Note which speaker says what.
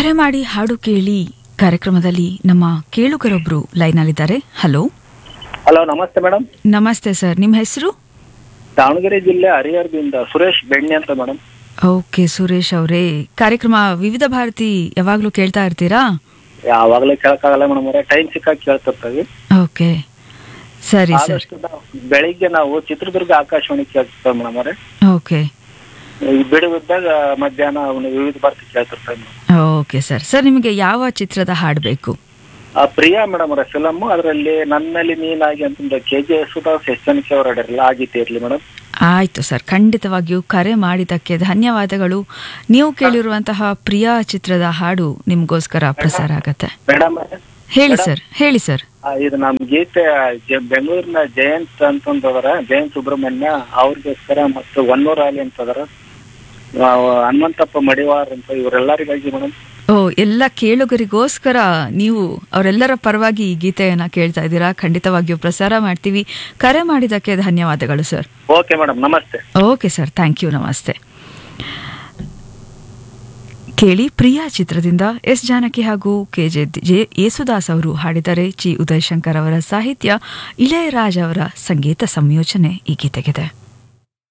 Speaker 1: ಕರೆ ಮಾಡಿ ಹಾಡು ಕೇಳಿ ಕಾರ್ಯಕ್ರಮದಲ್ಲಿ ನಮ್ಮ ಕೇಳುಗರೊಬ್ರು ಲೈನಲ್ಲಿದ್ದಾರೆ ಹಲೋ
Speaker 2: ಹಲೋ ನಮಸ್ತೆ ಮೇಡಮ್
Speaker 1: ನಮಸ್ತೆ ಸರ್ ನಿಮ್ಮ ಹೆಸರು
Speaker 2: ದಾವಣಗೆರೆ ಜಿಲ್ಲೆ ಹರಿಹರದಿಂದ ಸುರೇಶ್ ಬೆಣ್ಣೆ ಅಂತ ಮೇಡಮ್
Speaker 1: ಓಕೆ ಸುರೇಶ್ ಅವರೇ ಕಾರ್ಯಕ್ರಮ ವಿವಿಧ ಭಾರತಿ ಯಾವಾಗಲೂ ಕೇಳ್ತಾ ಇರ್ತೀರಾ
Speaker 2: ಯಾವಾಗಲೂ ಕೇಳಕ್ಕಾಗಲ್ಲ ಮೇಡಮ್ ಅವರೇ ಟೈಮ್ ಸಿಕ್ಕಾಗ ಕೇಳ್ತಿರ್ತೀವಿ
Speaker 1: ಓಕೆ ಸರಿ ಸರ್
Speaker 2: ಆದಷ್ಟು ನಾವು ಬೆಳಿಗ್ಗೆ ನಾವು ಚಿತ್ರದುರ್ಗ ಆಕಾಶವಾಣಿ ಕೇಳ್ತಿರ್ತೇವೆ ಮೇಡಮ್ ಅವರೇ
Speaker 1: ಓಕೆ
Speaker 2: ಈ ಬಿಡುವಿದ್ದಾಗ ಮಧ್ಯಾಹ್ನ ಅವ್ನು ವಿವಿಧ ಭಾರತಿ ಕೇಳ್ತಿರ್ತೇವೆ ಮೇಡಮ್
Speaker 1: ಓಕೆ ಸರ್ ಸರ್ ನಿಮಗೆ ಯಾವ ಚಿತ್ರದ ಹಾಡು ಬೇಕು
Speaker 2: ಆ ಪ್ರಿಯಾ ಮೇಡಮ್ ಅವರ ಫಿಲಮ್ ಅದರಲ್ಲಿ ನನ್ನಲ್ಲಿ ನೀನಾಗಿ ಅಂತಂದ್ರೆ ಕೆ ಜೆ ಯಶೋದಾಸ್ ಎಸ್ ಜನಕ್ಕೆ ಅವರ ಹಾಡಿರಲ್ಲ ಆ ಗೀತೆ ಇರ್ಲಿ ಮೇಡಮ್
Speaker 1: ಆಯ್ತು ಸರ್ ಖಂಡಿತವಾಗಿಯೂ ಕರೆ ಮಾಡಿದ್ದಕ್ಕೆ ಧನ್ಯವಾದಗಳು ನೀವು ಕೇಳಿರುವಂತಹ ಪ್ರಿಯಾ ಚಿತ್ರದ ಹಾಡು ನಿಮಗೋಸ್ಕರ ಪ್ರಸಾರ ಆಗತ್ತೆ
Speaker 2: ಮೇಡಮ್
Speaker 1: ಹೇಳಿ ಸರ್ ಹೇಳಿ ಸರ್
Speaker 2: ಇದು ನಮ್ ಗೀತೆ ಜ- ಬೆಂಗಳೂರಿನ ಜಯಂತ್ ಅಂತಂದವರ ಜಯಂತ್ ಸುಬ್ರಹ್ಮಣ್ಯ ಅವ್ರಿಗೋಸ್ಕರ ಮತ್ತು ಒನ್ನೂರ ಆಲಿ ಅಂತದರ ಹನುಮಂತಪ್ಪ ಮಡಿವಾರ್ ಅಂತ ಇವರೆಲ್ಲರಿಗಾಗಿ ಮೇಡಮ್
Speaker 1: ಓ ಎಲ್ಲ ಕೇಳುಗರಿಗೋಸ್ಕರ ನೀವು ಅವರೆಲ್ಲರ ಪರವಾಗಿ ಈ ಗೀತೆಯನ್ನ ಕೇಳ್ತಾ ಇದ್ದೀರಾ ಖಂಡಿತವಾಗಿಯೂ ಪ್ರಸಾರ ಮಾಡ್ತೀವಿ ಕರೆ ಮಾಡಿದ್ದಕ್ಕೆ ಧನ್ಯವಾದಗಳು ಸರ್
Speaker 2: ಓಕೆ ಮೇಡಮ್ ನಮಸ್ತೆ
Speaker 1: ಓಕೆ ಸರ್ ಥ್ಯಾಂಕ್ ಯು ನಮಸ್ತೆ ಕೇಳಿ ಪ್ರಿಯಾ ಚಿತ್ರದಿಂದ ಎಸ್ ಜಾನಕಿ ಹಾಗೂ ಕೆ ಜೆ ಜೆ ಯೇಸುದಾಸ್ ಅವರು ಹಾಡಿದರೆ ಜಿ ಉದಯಶಂಕರ್ ಅವರ ಸಾಹಿತ್ಯ ಇಳೆಯರಾಜ್ ಅವರ ಸಂಗೀತ ಸಂಯೋಜನೆ ಈ ಗೀತೆಗಿದೆ